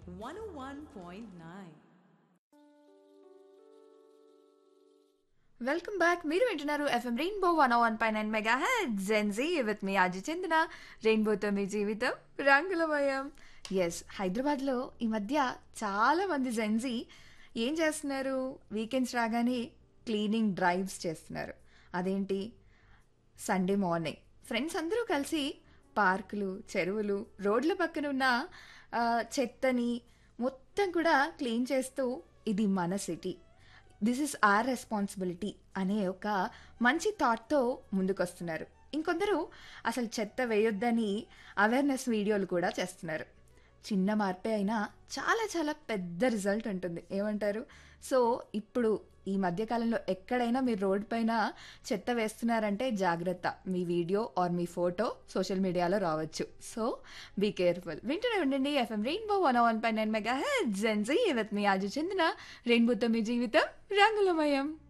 101.9. Welcome back మీరు వింటున్నారు FM rainbow one one పై nine mega head gen z with me Aju చెందిన రెయిన్బోతో మీ జీవితం రంగులమయం ఎస్ హైదరాబాద్లో ఈ మధ్య చాలా మంది జెన్జీ ఏం చేస్తున్నారు వీకెండ్స్ రాగానే క్లీనింగ్ డ్రైవ్స్ చేస్తున్నారు అదేంటి సండే మార్నింగ్ ఫ్రెండ్స్ అందరూ కలిసి పార్కులు చెరువులు రోడ్ల పక్కన ఉన్న ఆ, చెత్తని మొత్తం కూడా క్లీన్ చేస్తూ ఇది మన city this is our responsibility అనే ఒక మంచి థాట్తో ముందుకొస్తున్నారు ఇంకొందరు అసలు చెత్త వేయొద్దని అవేర్నెస్ వీడియోలు కూడా చేస్తున్నారు చిన్న మార్పే అయినా చాలా చాలా పెద్ద రిజల్ట్ ఉంటుంది ఏమంటారు సో ఇప్పుడు ఈ మధ్యకాలంలో ఎక్కడైనా మీరు రోడ్ పైన చెత్త వేస్తున్నారంటే జాగ్రత్త మీ వీడియో ఆర్ మీ ఫోటో సోషల్ మీడియాలో రావచ్చు సో బీ కేర్ఫుల్ వింటూనే ఉండండి ఎఫ్ఎం రెయిన్బో వన్ వన్ పై nine mega head gen z with me Aju చెందిన రెయిన్బోతో మీ జీవితం రంగులమయం